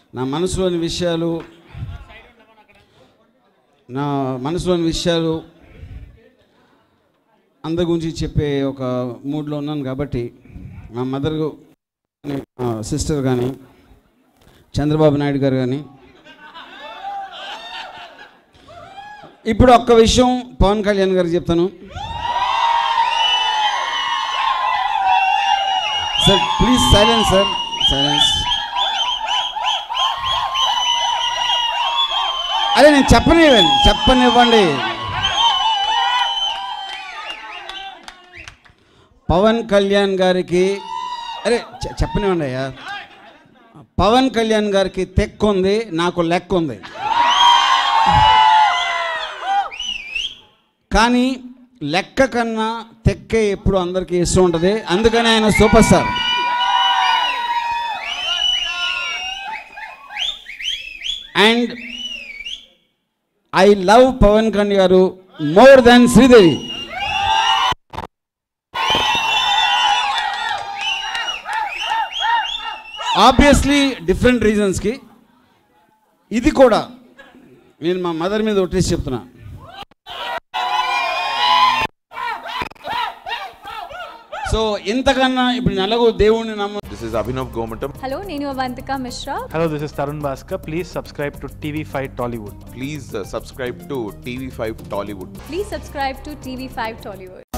నా మనసులోని విషయాలు నా మనసులోని విషయాలు అందరి గురించి చెప్పే ఒక మూడ్లో ఉన్నాను కాబట్టి మా మదర్ సిస్టర్ కానీ చంద్రబాబు నాయుడు గారు కానీ ఇప్పుడు ఒక్క విషయం పవన్ కళ్యాణ్ గారికి చెప్తాను sir please silence sir silence అదే నేను చెప్పనివ్వండి చెప్పనివ్వండి పవన్ కళ్యాణ్ గారికి అరే చె- చెప్పనివ్వండి అయ్యా పవన్ కళ్యాణ్ గారికి తెక్కు ఉంది నాకు లెక్క ఉంది కానీ లెక్క కన్నా తెక్కే ఎప్పుడు అందరికీ ఇష్టం ఉంటుంది అందుకని ఆయన superstar and I love Pawan Kalyan garu more than Sridevi obviously different రీజన్స్కి ఇది కూడా నేను మా మదర్ మీద ఒట్టేసి చెప్తున్నా సో ఇంతకన్నా ఇప్పుడు నలుగు దేవుణ్ణి నమ్మ This is Abhinav Gomatam. Hello నేను Avantika Mishra Hello, this is Tarun Bhaskar. Please subscribe to TV5 Tollywood. Please uh, subscribe to TV5 Tollywood. Please subscribe to TV five Tollywood